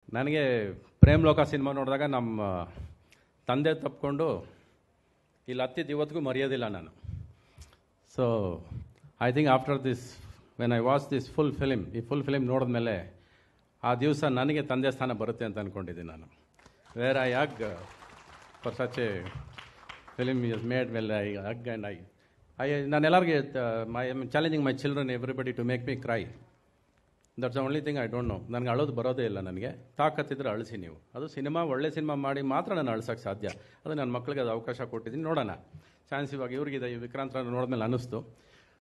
ನನಗೆ ಪ್ರೇಮ್ ಲೋಕ ಸಿನಿಮಾ ನೋಡಿದಾಗ ನಮ್ಮ ತಂದೆ ತಪ್ಕೊಂಡು ಇಲ್ಲಿ ಹತ್ತಿದ್ದು ಇವತ್ತಿಗೂ ಮರೆಯೋದಿಲ್ಲ ನಾನು so I think after this when I watch this full film ಈ ಫುಲ್ ಫಿಲಿಮ್ ನೋಡಿದ್ಮೇಲೆ ಆ ದಿವಸ ನನಗೆ ತಂದೆ ಸ್ಥಾನ ಬರುತ್ತೆ ಅಂತ ಅಂದ್ಕೊಂಡಿದ್ದೀನಿ ನಾನು where I uh for such a film is made well I uh and I I ನಾನು ಎಲ್ಲರಿಗೆ my am challenging my children everybody to make me cry that's only thing I don't know ನನಗೆ ಅಳೋದು ಬರೋದೇ ಇಲ್ಲ ನನಗೆ ತಾಕತ್ತಿದ್ರೆ ಅಳಿಸಿ ನೀವು ಅದು ಸಿನಿಮಾ ಒಳ್ಳೆ ಸಿನಿಮಾ ಮಾಡಿ ಮಾತ್ರ ನಾನು ಅಳ್ಸೋಕ್ಕೆ ಸಾಧ್ಯ ಅದು ನನ್ನ ಮಕ್ಕಳಿಗೆ ಅದು ಅವಕಾಶ ಕೊಟ್ಟಿದ್ದೀನಿ ನೋಡೋಣ ಚಾನ್ಸ್ ಇವಾಗ ಇವ್ರಿಗಿದೆ ಈ ವಿಕ್ರಾಂತ್ ನೋಡಿದ್ಮೇಲೆ ಅನ್ನಿಸ್ತು